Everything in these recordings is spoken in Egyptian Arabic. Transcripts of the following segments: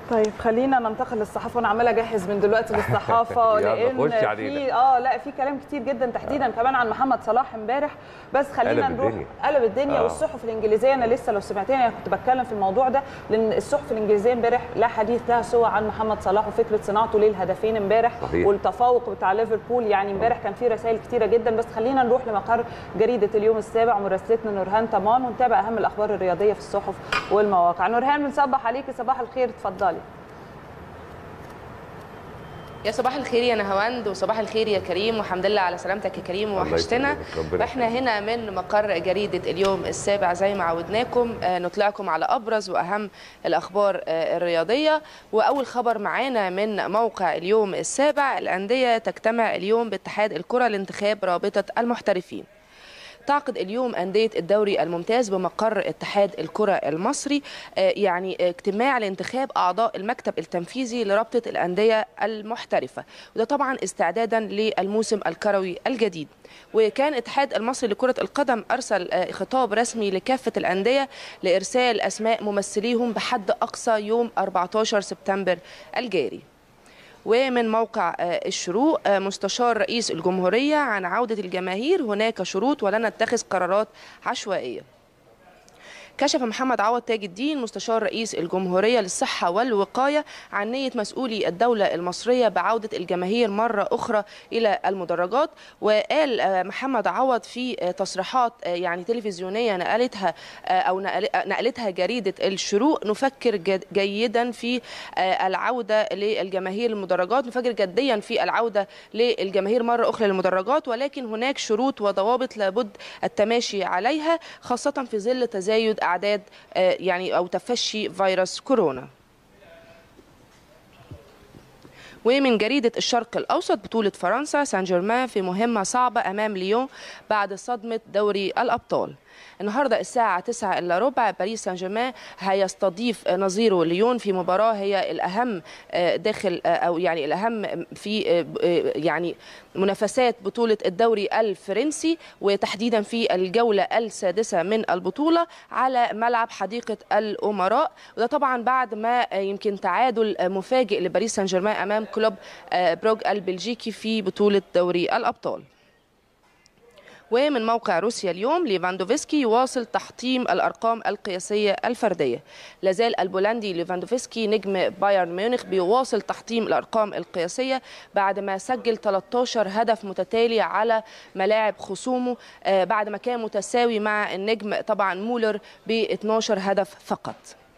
طيب خلينا ننتقل للصحافه وانا عماله اجهز من دلوقتي للصحافه يلا لان خش علينا. في اه لا في كلام كتير جدا تحديدا كمان عن محمد صلاح امبارح بس خلينا قلب نروح الدنيا. قلب الدنيا آه. والصحف الانجليزيه انا لسه لو سمعتني انا كنت بتكلم في الموضوع ده لان الصحف الانجليزيه امبارح لا حديث لها سوى عن محمد صلاح وفكره صناعته للهدفين امبارح صحيح. والتفوق بتاع ليفربول يعني امبارح كان في رسائل كتيره جدا بس خلينا نروح لمقر جريده اليوم السابع ومراسلتنا نورهان تمام ونتابع اهم الاخبار الرياضيه في الصحف والمواقع نورهان بنصبح عليكي صباح الخير اتفضلي يا صباح الخير يا نهاوند وصباح الخير يا كريم والحمد لله على سلامتك يا كريم الله وحشتنا يسلمك، ربنا واحنا هنا من مقر جريده اليوم السابع زي ما عودناكم آه، نطلعكم على ابرز واهم الاخبار آه، الرياضيه واول خبر معانا من موقع اليوم السابع الانديه تجتمع اليوم باتحاد الكره لانتخاب رابطه المحترفين تعقد اليوم أندية الدوري الممتاز بمقر اتحاد الكرة المصري آه، يعني اجتماع لانتخاب أعضاء المكتب التنفيذي لرابطة الأندية المحترفة وده طبعا استعدادا للموسم الكروي الجديد وكان اتحاد المصري لكرة القدم أرسل آه، خطاب رسمي لكافة الأندية لإرسال أسماء ممثليهم بحد أقصى يوم 14 سبتمبر الجاري ومن موقع آه، الشروق آه، مستشار رئيس الجمهورية عن عودة الجماهير هناك شروط ولن نتخذ قرارات عشوائية كشف محمد عوض تاج الدين مستشار رئيس الجمهورية للصحة والوقاية عن نية مسؤولي الدولة المصرية بعودة الجماهير مرة أخرى إلى المدرجات وقال آه، محمد عوض في آه، تصريحات آه، يعني تلفزيونية نقلتها آه، أو نقل- آه، نقلتها جريدة الشروق نفكر جد- جيدا في آه، العودة للجماهير المدرجات نفكر جديا في العودة للجماهير مرة أخرى للمدرجات ولكن هناك شروط وضوابط لابد التماشي عليها خاصة في ظل تزايد أعداد آه، يعني أو تفشي فيروس كورونا ومن جريدة الشرق الأوسط بطولة فرنسا سان جيرمان في مهمة صعبة أمام ليون بعد صدمة دوري الأبطال النهارده الساعة 9 إلا ربع باريس سان جيرمان هيستضيف نظيره ليون في مباراة هي الأهم آه، داخل آه، أو يعني الأهم في آه، آه، يعني منافسات بطولة الدوري الفرنسي وتحديدا في الجولة السادسة من البطولة على ملعب حديقة الأمراء وده طبعا بعد ما آه، يمكن تعادل آه، مفاجئ لباريس سان جيرمان أمام كلوب آه، بروج البلجيكي في بطولة دوري الأبطال ومن موقع روسيا اليوم ليفاندوفسكي يواصل تحطيم الارقام القياسيه الفرديه لازال البولندي ليفاندوفسكي نجم بايرن ميونخ بيواصل تحطيم الارقام القياسيه بعد ما سجل 13 هدف متتالي على ملاعب خصومه آه، بعد ما كان متساوي مع النجم طبعا مولر ب 12 هدف فقط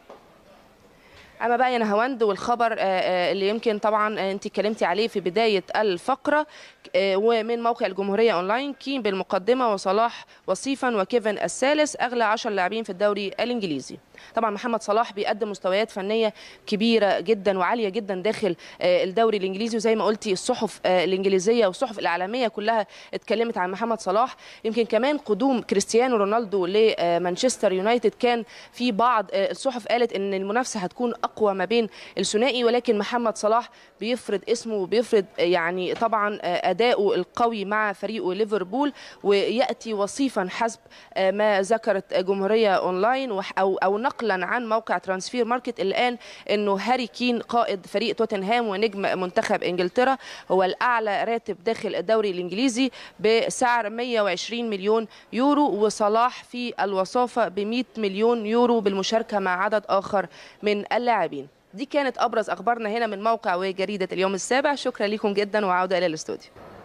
اما بقى يا نهاوند والخبر آه، آه، اللي يمكن طبعا آه، انت اتكلمتي عليه في بدايه الفقره آه، ومن موقع الجمهوريه اونلاين كين بالمقدمه وصلاح وصيفا وكيفن الثالث اغلى 10 لاعبين في الدوري الانجليزي طبعا محمد صلاح بيقدم مستويات فنيه كبيره جدا وعاليه جدا داخل آه، الدوري الانجليزي وزي ما قلتي الصحف آه، الانجليزيه والصحف الاعلاميه كلها اتكلمت عن محمد صلاح يمكن كمان قدوم كريستيانو رونالدو لمانشستر يونايتد كان في بعض آه، الصحف قالت ان المنافسه هتكون اقوى ما بين الثنائي ولكن محمد صلاح بيفرض اسمه وبيفرض آه، يعني طبعا آه، اداؤه القوي مع فريقه ليفربول وياتي وصيفا حسب آه، ما ذكرت جمهوريه اونلاين وح- او او نقلا عن موقع ترانسفير ماركت الان انه هاري كين قائد فريق توتنهام ونجم منتخب انجلترا هو الاعلى راتب داخل الدوري الانجليزي بسعر 120 مليون يورو وصلاح في الوصافه ب 100 مليون يورو بالمشاركه مع عدد اخر من اللاعبين دي كانت ابرز اخبارنا هنا من موقع وجريده اليوم السابع شكرا لكم جدا وعوده الى الاستوديو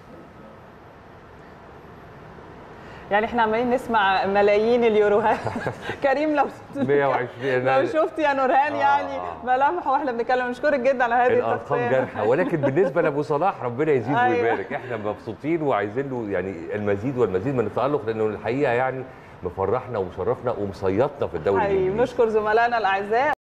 يعني احنا عمالين نسمع ملايين اليوروهات كريم لو 120 لو شفت يا نورهان آه. يعني ملامحه واحنا بنتكلم نشكرك جدا على هذه الارقام التغطيه جارحه ولكن بالنسبه لابو صلاح ربنا يزيد أيوة. ويبارك احنا مبسوطين وعايزين له يعني المزيد والمزيد من التالق لانه الحقيقه يعني مفرحنا ومشرفنا ومصيطنا في الدوري حقيقي الانجليزي نشكر زملائنا الاعزاء